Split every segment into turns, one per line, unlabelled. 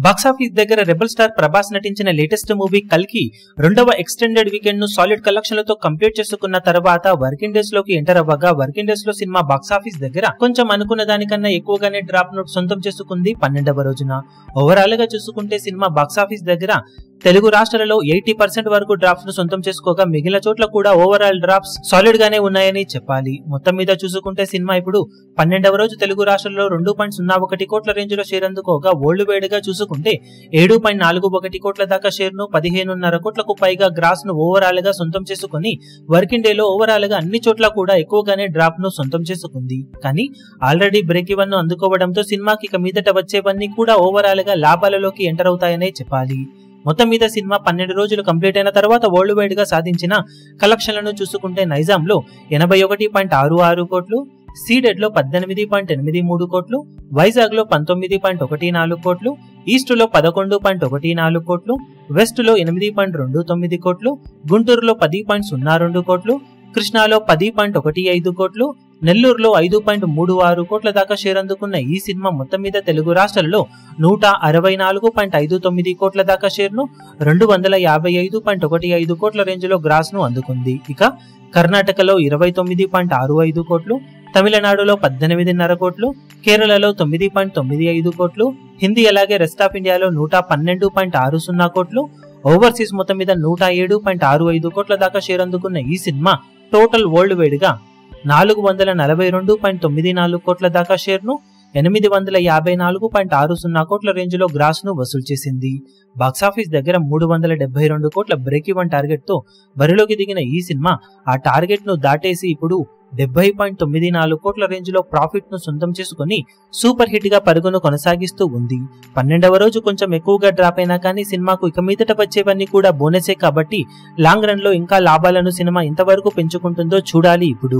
box office దగ్గర rebel star Prabhas నటించిన latest movie కల్కి రెండవ ఎక్స్టెండెడ్ వీకెండ్ ను సాలిడ్ కలెక్షన్లతో కంప్లీట్ చేసుకున్న తర్వాత వర్కింగ్ డేస్ లోకి ఎంటర్ అవ్వగా వర్కింగ్ డేస్ లో సినిమా బాక్సాఫీస్ దగ్గర కొంచెం అనుకున్న దానికన్నా ఎక్కువగానే డ్రాప్ ను సొంతం చేసుకుంది పన్నెండవ రోజున ఓవరాల్ గా చూసుకుంటే సినిమా బాక్సాఫీస్ దగ్గర తెలుగు రాష్ట్రాలలో ఎయిటీ పర్సెంట్ వరకు డ్రాప్స్ ను సొంతం చేసుకోగా మిగిలిన చోట్ల కూడా ఓవరాల్ డ్రాప్స్ సాలిడ్ గానే ఉన్నాయని చెప్పాలి మొత్తం మీద చూసుకుంటే సినిమా ఇప్పుడు పన్నెండవ రోజు తెలుగు రాష్ట్రాల్లో రెండు పాయింట్ సున్నా ఒకటి కోట్ల రేంజ్ లో షేర్ అందుకోగా ఓల్డ్ వైడ్ గా చూసుకుంటే ఏడు పాయింట్ నాలుగు ఒకటి కోట్ల దాకా షేర్ ను పదిహేనున్నర కోట్లకు పైగా గ్రాస్ ను ఓవరాల్ గా సొంతం చేసుకుని వర్కింగ్ డే లో ఓవరాల్ గా అన్ని చోట్ల కూడా ఎక్కువగానే డ్రాప్ ను సొంతం చేసుకుంది కానీ ఆల్రెడీ బ్రేక్ ఇవన్ ను అందుకోవడంతో సినిమాకి ఇక మీదట వచ్చేవన్నీ కూడా ఓవరాల్ గా లాభాలలోకి ఎంటర్ అవుతాయనే చెప్పాలి మొత్తం మీద సినిమా పన్నెండు రోజులు కంప్లీట్ అయిన తర్వాత వరల్డ్ వైడ్ గా సాధించిన కలెక్షన్లను చూసుకుంటే నైజాం లో ఎనభై ఒకటి పాయింట్ ఆరు ఆరు కోట్లు సీడెడ్ లో పద్దెనిమిది పాయింట్ ఎనిమిది మూడు కోట్లు వైజాగ్ లో పంతొమ్మిది పాయింట్ ఒకటి నాలుగు కోట్లు ఈస్ట్ లో పదకొండు పాయింట్ ఒకటి నాలుగు కోట్లు వెస్ట్ లో ఎనిమిది పాయింట్ రెండు తొమ్మిది కోట్లు గుంటూరులో పది పాయింట్ సున్నా రెండు కోట్లు కృష్ణాలో పది పాయింట్ ఒకటి ఐదు కోట్లు నెల్లూరులో ఐదు పాయింట్ మూడు ఆరు కోట్ల దాకా షేర్ అందుకున్న ఈ సినిమా మొత్తం మీద తెలుగు రాష్ట్రాలలో నూట అరవై నాలుగు పాయింట్ ఐదు తొమ్మిది కోట్ల దాకా షేర్ను రెండు వందల యాభై ఐదు పాయింట్ ఒకటి ఐదు కోట్ల రేంజ్లో గ్రాస్ను అందుకుంది ఇక కర్ణాటకలో ఇరవై తొమ్మిది పాయింట్ ఆరు ఐదు కోట్లు తమిళనాడులో పద్దెనిమిదిన్నర కోట్లు కేరళలో తొమ్మిది పాయింట్ తొమ్మిది ఐదు కోట్లు హిందీ అలాగే రెస్ట్ ఆఫ్ ఇండియాలో నూట పన్నెండు పాయింట్ ఆరు సున్నా కోట్లు ఓవర్సీస్ మొత్తం మీద నూట ఏడు పాయింట్ ఆరు ఐదు కోట్ల దాకా షేర్ అందుకున్న ఈ సినిమా టోటల్ వరల్డ్ వైడ్ గా నాలుగు వందల నలభై రెండు పాయింట్ తొమ్మిది నాలుగు కోట్ల దాకా షేర్ను ఎనిమిది వందల యాభై నాలుగు పాయింట్ ఆరు సున్నా కోట్ల రేంజ్లో గ్రాస్ను వసూలు చేసింది బాక్సాఫీస్ దగ్గర మూడు వందల డెబ్బై రెండు కోట్ల బ్రేక్ ఈవెన్ టార్గెట్తో బరిలోకి దిగిన ఈ సినిమా ఆ టార్గెట్ను దాటేసి ఇప్పుడు డెబ్బై పాయింట్ తొమ్మిది నాలుగు కోట్ల రేంజ్లో ప్రాఫిట్ను సొంతం చేసుకుని సూపర్ హిట్ గా పరుగును కొనసాగిస్తూ ఉంది పన్నెండవ రోజు కొంచెం ఎక్కువగా డ్రాప్ అయినా కానీ సినిమాకు ఇక మీదట వచ్చేవన్నీ కూడా బోనసే కాబట్టి లాంగ్ రన్ లో ఇంకా లాభాలను సినిమా ఇంతవరకు పెంచుకుంటుందో చూడాలి ఇప్పుడు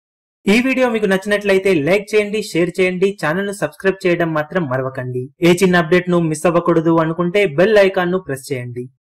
ఈ వీడియో మీకు నచ్చినట్లయితే లైక్ చేయండి షేర్ చేయండి ఛానల్ ను సబ్స్క్రైబ్ చేయడం మాత్రం మరవకండి ఏ చిన్న అప్డేట్ ను మిస్ అవ్వకూడదు అనుకుంటే బెల్ ఐకాన్ ను ప్రెస్ చేయండి